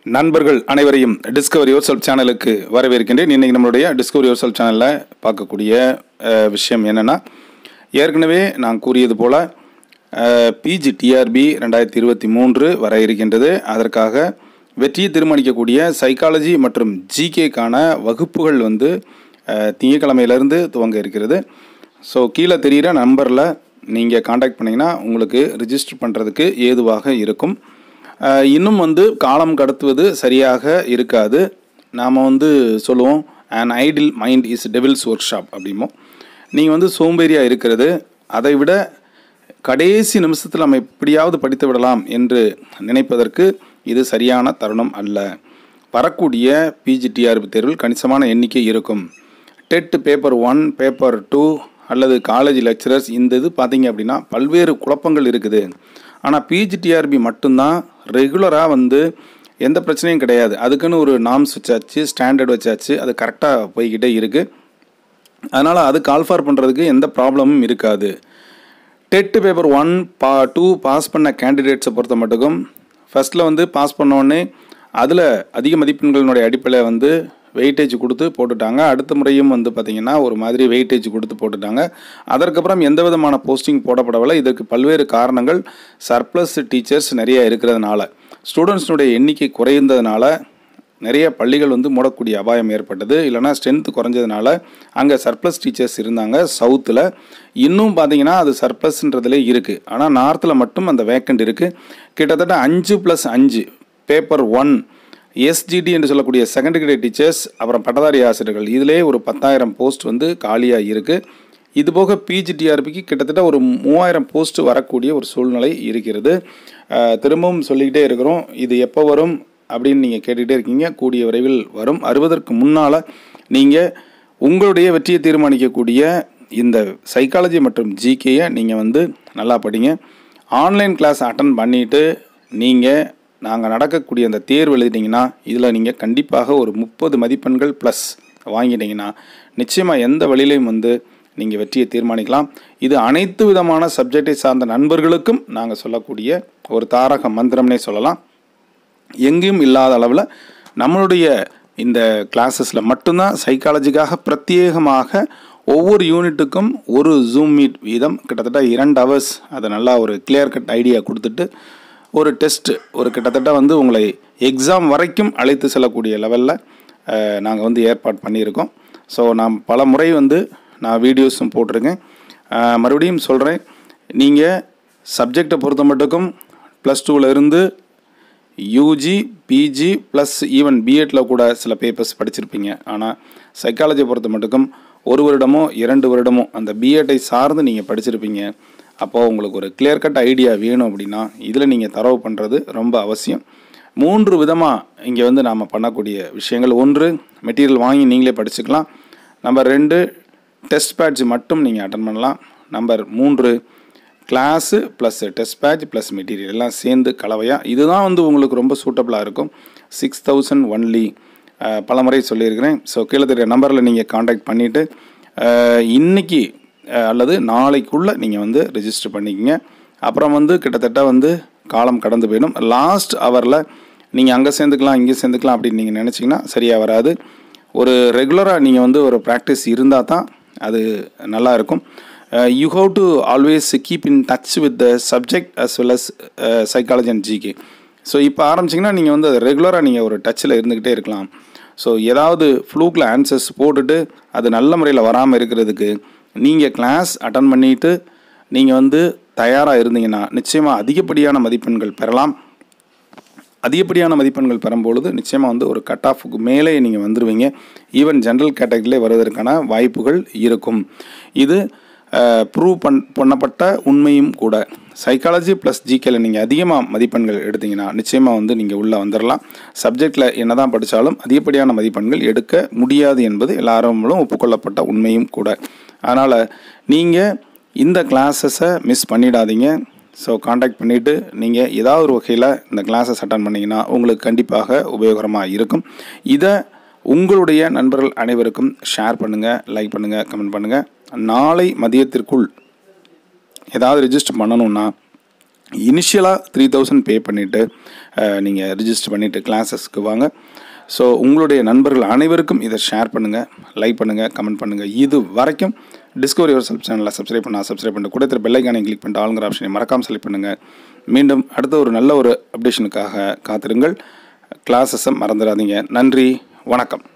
நண்பர்கள் அனைவரையும் discover your self சேனலுக்கு வரவேற்கின்றேன் இன்றைக்கி நம்மளுடைய டிஸ்கவர் யுவர் செல்ஃப் சேனலில் பார்க்கக்கூடிய அஹ், விஷயம் என்னென்னா ஏற்கனவே நான் கூறியது போல் பிஜி டிஆர்பி ரெண்டாயிரத்தி இருபத்தி மூன்று வர இருக்கின்றது அதற்காக வெற்றியை தீர்மானிக்கக்கூடிய சைக்காலஜி மற்றும் ஜிகேக்கான வகுப்புகள் வந்து அஹ், திங்கட்கிழமையிலேருந்து துவங்க இருக்கிறது ஸோ கீழே தெரிகிற நம்பரில் நீங்கள் காண்டாக்ட் பண்ணிங்கன்னா உங்களுக்கு ரிஜிஸ்டர் பண்ணுறதுக்கு ஏதுவாக இருக்கும் அஹ் இன்னும் வந்து காலம் கடத்துவது சரியாக இருக்காது நாம் வந்து சொல்லுவோம் an idle mind is devil's workshop அப்படிமோ நீங்கள் வந்து சோம்பேறியாக இருக்கிறது அதை விட கடைசி நிமிஷத்தில் நம்ம எப்படியாவது படித்து விடலாம் என்று நினைப்பதற்கு இது சரியான தருணம் அல்ல வரக்கூடிய பிஜிடிஆர்பி தேர்வில் கணிசமான எண்ணிக்கை இருக்கும் TET paper one paper two அல்லது காலேஜ் லெக்சரர்ஸ் இந்த இது பார்த்தீங்க அப்படின்னா பல்வேறு குழப்பங்கள் இருக்குது ஆனால் பிஜிடிஆர்பி மட்டும்தான் ரெகுலராக வந்து எந்த பிரச்சனையும் கிடையாது அதுக்குன்னு ஒரு நாம்ஸ் வச்சாச்சு ஸ்டாண்டர்ட் வச்சாச்சு அது கரெக்டாக போய்கிட்டே இருக்குது அதனால் அது கால்ஃபார் பண்ணுறதுக்கு எந்த ப்ராப்ளமும் இருக்காது டெட் பேப்பர் ஒன் பா டூ பாஸ் பண்ண கேண்டிடேட்ஸை பொறுத்த மட்டுக்கும் ஃபஸ்ட்டில் வந்து பாஸ் பண்ணோடனே அதில் அதிக மதிப்பெண்களினுடைய அடிப்படையில் வந்து வெயிட்டேஜ் கொடுத்து போட்டுட்டாங்க அடுத்த முறையும் வந்து பார்த்திங்கன்னா ஒரு மாதிரி வெயிட்டேஜ் கொடுத்து போட்டுட்டாங்க அதற்கப்புறம் எந்த விதமான போஸ்டிங் போடப்படவில்லை இதற்கு பல்வேறு காரணங்கள் சர்ப்ளஸ் டீச்சர்ஸ் நிறைய இருக்கிறதுனால ஸ்டூடெண்ட்ஸினுடைய எண்ணிக்கை குறைந்ததுனால நிறைய பள்ளிகள் வந்து மூடக்கூடிய அபாயம் ஏற்பட்டது இல்லைனா ஸ்ட்ரென்த் குறைஞ்சதுனால அங்கே சர்ப்ளஸ் டீச்சர்ஸ் இருந்தாங்க சவுத்தில் இன்னும் பார்த்தீங்கன்னா அது சர்ப்ளஸ்ன்றதுலே இருக்குது ஆனால் நார்த்தில் மட்டும் அந்த வேக்கண்ட் இருக்குது கிட்டத்தட்ட அஞ்சு ப்ளஸ் அஞ்சு பேப்பர் ஒன் எஸ்ஜிடி என்று சொல்லக்கூடிய செகண்டரி கிரேட் டீச்சர்ஸ் அப்புறம் பட்டதாரி ஆசிரியர்கள் இதிலே ஒரு பத்தாயிரம் போஸ்ட் வந்து காலியாக இருக்குது இது போக பிஜிடிஆர்பிக்கு கிட்டத்தட்ட ஒரு மூவாயிரம் போஸ்ட் வரக்கூடிய ஒரு சூழ்நிலை இருக்கிறது அஹ், திரும்பவும் சொல்லிக்கிட்டே இருக்கிறோம் இது எப்போ வரும் அப்படின்னு நீங்கள் கேட்டுக்கிட்டே இருக்கீங்க கூடிய விரைவில் வரும் வருவதற்கு முன்னால் நீங்கள் உங்களுடைய வெற்றியை தீர்மானிக்கக்கூடிய இந்த சைக்காலஜி மற்றும் ஜிகேயை நீங்கள் வந்து நல்லா படிங்க ஆன்லைன் கிளாஸ் அட்டன் பண்ணிவிட்டு நீங்கள் நாங்கள் நடக்கக்கூடிய அந்த தேர்வு எழுதிட்டிங்கன்னா இதில் நீங்கள் கண்டிப்பாக ஒரு முப்பது மதிப்பெண்கள் ப்ளஸ் வாங்கிட்டீங்கன்னா நிச்சயமாக எந்த வழியிலையும் வந்து நீங்கள் வெற்றியை தீர்மானிக்கலாம் இது அனைத்து விதமான சப்ஜெக்டை சார்ந்த நண்பர்களுக்கும் நாங்கள் சொல்லக்கூடிய ஒரு தாரக மந்திரம்னே சொல்லலாம் எங்கேயும் இல்லாத அளவில் நம்மளுடைய இந்த கிளாஸஸில் மட்டும்தான் சைக்காலஜிக்காக பிரத்யேகமாக ஒவ்வொரு யூனிட்டுக்கும் ஒரு ஜூம் மீட் வீதம் கிட்டத்தட்ட இரண்டு ஹவர்ஸ் அதை நல்லா ஒரு கிளியர் கட் ஐடியா கொடுத்துட்டு ஒரு டெஸ்ட் ஒரு கிட்டத்தட்ட வந்து உங்களை எக்ஸாம் வரைக்கும் அழைத்து செல்லக்கூடிய லெவலில் நாங்கள் வந்து ஏற்பாடு பண்ணியிருக்கோம் ஸோ நான் பல முறை வந்து நான் வீடியோஸும் போட்டிருக்கேன் அஹ், மறுபடியும் சொல்கிறேன் நீங்கள் சப்ஜெக்டை பொறுத்த மட்டுக்கும் ப்ளஸ் இருந்து யூஜி பிஜி ப்ளஸ் ஈவன் பிஎட்டில் கூட சில பேப்பர்ஸ் படிச்சிருப்பீங்க ஆனால் சைக்காலஜி பொறுத்த மட்டுக்கும் ஒரு வருடமோ இரண்டு வருடமோ அந்த பிஎட்டை சார்ந்து நீங்கள் படிச்சிருப்பீங்க அப்போது உங்களுக்கு ஒரு கிளியர் கட் ஐடியா வேணும் அப்படின்னா இதில் நீங்கள் தரவு பண்ணுறது ரொம்ப அவசியம் மூன்று விதமாக இங்கே வந்து நாம் பண்ணக்கூடிய விஷயங்கள் ஒன்று மெட்டீரியல் வாங்கி நீங்களே படிச்சுக்கலாம் நம்பர் ரெண்டு டெஸ்ட் பேட்ச் மட்டும் நீங்கள் அட்டன் பண்ணலாம் நம்பர் மூன்று class plus test batch plus material எல்லாம் சேர்ந்து கலவையாக இதுதான் வந்து உங்களுக்கு ரொம்ப சூட்டபுளாக இருக்கும் சிக்ஸ் தௌசண்ட் ஒன்லி பல முறை சொல்லியிருக்கிறேன் ஸோ கீழே தெரிய நம்பரில் நீங்கள் காண்டாக்ட் பண்ணிவிட்டு இன்னைக்கு அஹ், அல்லது நாளைக்குள்ளே நீங்கள் வந்து ரெஜிஸ்டர் பண்ணிக்கங்க அப்புறம் வந்து கிட்டத்தட்ட வந்து காலம் கடந்து போயிடும் லாஸ்ட் ஹவரில் நீங்கள் அங்கே சேர்ந்துக்கலாம் இங்கே சேர்ந்துக்கலாம் அப்படின்னு நீங்கள் நினச்சிங்கன்னா சரியாக வராது ஒரு ரெகுலராக நீங்கள் வந்து ஒரு ப்ராக்டிஸ் இருந்தால் தான் அது நல்லா இருக்கும் you have to always keep in touch with the subject as well as psychology and GK so இப்போ ஆரம்பிச்சிங்கன்னா நீங்கள் வந்து ரெகுலராக நீங்கள் ஒரு டச்சில் இருந்துக்கிட்டே இருக்கலாம் ஸோ ஏதாவது ஃப்ளூக்கில் ஆன்சர்ஸ் போட்டுட்டு அது நல்ல முறையில் வராமல் இருக்கிறதுக்கு நீங்கள் கிளாஸ் அட்டன் பண்ணிவிட்டு நீங்கள் வந்து தயாராக இருந்தீங்கன்னா நிச்சயமாக அதிகப்படியான மதிப்பெண்கள் பெறலாம் அதிகப்படியான மதிப்பெண்கள் பெறும்பொழுது நிச்சயமாக வந்து ஒரு கட் ஆஃபுக்கு மேலே நீங்கள் வந்துடுவீங்க ஈவன் ஜென்ரல் கேட்டகரியிலே வருவதற்கான வாய்ப்புகள் இருக்கும் இது ப்ரூவ் பண் பண்ணப்பட்ட உண்மையும் கூட சைக்காலஜி ப்ளஸ் ஜிகேல நீங்கள் அதிகமாக மதிப்பெண்கள் எடுத்தீங்கன்னா நிச்சயமாக வந்து நீங்கள் உள்ளே வந்துடலாம் சப்ஜெக்டில் என்ன தான் படித்தாலும் அதிகப்படியான மதிப்பெண்கள் எடுக்க முடியாது என்பது எல்லாரும்களும் ஒப்புக்கொள்ளப்பட்ட உண்மையும் கூட அதனால் நீங்கள் இந்த கிளாஸஸை மிஸ் பண்ணிடாதீங்க ஸோ காண்டாக்ட் பண்ணிவிட்டு நீங்கள் ஏதாவது ஒரு வகையில் இந்த கிளாஸஸ் அட்டன் பண்ணிங்கன்னா உங்களுக்கு கண்டிப்பாக உபயோகரமாக இருக்கும் இதை உங்களுடைய நண்பர்கள் அனைவருக்கும் ஷேர் பண்ணுங்கள் லைக் பண்ணுங்கள் கமெண்ட் பண்ணுங்கள் நாளை மதியத்திற்குள் ஏதாவது ரெஜிஸ்டர் பண்ணணும்னா இனிஷியலாக த்ரீ தௌசண்ட் பே பண்ணிவிட்டு நீங்கள் ரிஜிஸ்டர் பண்ணிவிட்டு கிளாஸஸ்க்கு வாங்க ஸோ உங்களுடைய நண்பர்கள் அனைவருக்கும் இதை ஷேர் பண்ணுங்கள் லைக் பண்ணுங்கள் கமெண்ட் பண்ணுங்கள் இது வரைக்கும் டிஸ்கவரி யுவர் செல்ஃப் சேனலில் சப்ஸ்கிரைப் பண்ணால் சப்ஸ்கிரைப் பண்ணிட்டு கூட பெல் ஐக்கானை கிளிக் பண்ணிட்டு ஆளுங்கிற ஆப்ஷனை மறக்காமல் செலக்ட் பண்ணுங்கள் மீண்டும் அடுத்த ஒரு நல்ல ஒரு அப்டேஷனுக்காக காத்திருங்கள் கிளாஸஸை மறந்துடாதீங்க நன்றி வணக்கம்